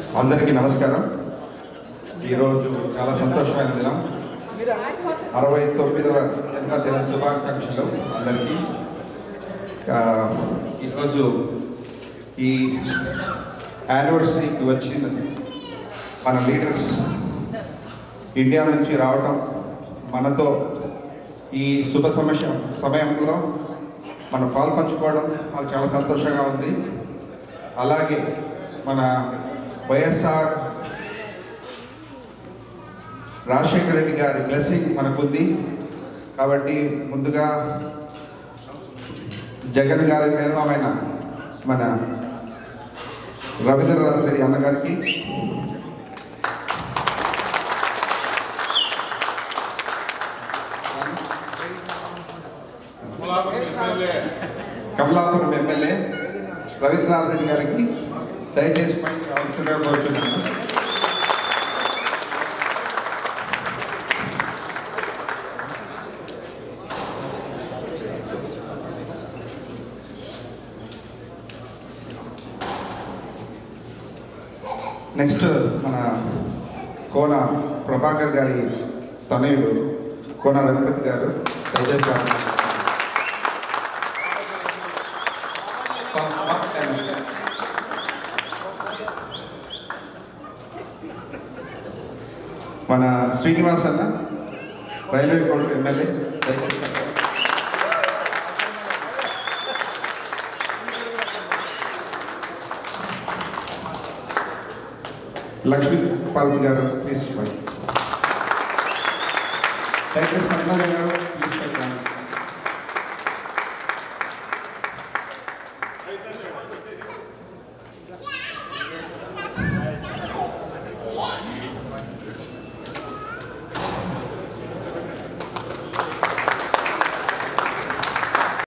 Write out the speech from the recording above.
అందరికీ నమస్కారం ఈరోజు చాలా సంతోషమైన దినం అరవై తొమ్మిదవ జన్మదిన శుభాకాంక్షలు అందరికీ ఆ, ఈరోజు ఈ యానివర్సరీకి వచ్చిన మన లీడర్స్ ఇండియా నుంచి రావటం మనతో ఈ శుభ సమస్య సమయంలో మనం పాల్పంచుకోవడం మాకు చాలా సంతోషంగా ఉంది అలాగే మన వైఎస్ఆర్ రాజశేఖర రెడ్డి గారి బ్లెస్సింగ్ మనకుంది కాబట్టి ముందుగా జగన్ గారి మేనమైన మన రవీంద్రనాథ్ రెడ్డి అన్నగారికి కమలాపురం ఎమ్మెల్యే రవీంద్రనాథ్ రెడ్డి గారికి దయచేసి పైకి రావాల్సిందిగా కోరుతున్నాను నెక్స్ట్ మన కోన ప్రభాకర్ గారి తనయుడు కోన రఘుపతి గారు దయచేసి రావాలి. పా- పా- మన శ్రీనివాస్ అన్న రైల్వే కోర్టు ఎమ్మెల్యే దయచేసి రావాలి. లక్ష్మీ పాల్ గారు ప్లీజ్ పై దయచేసి పద్మజ గారు ప్లీజ్ పై రండి.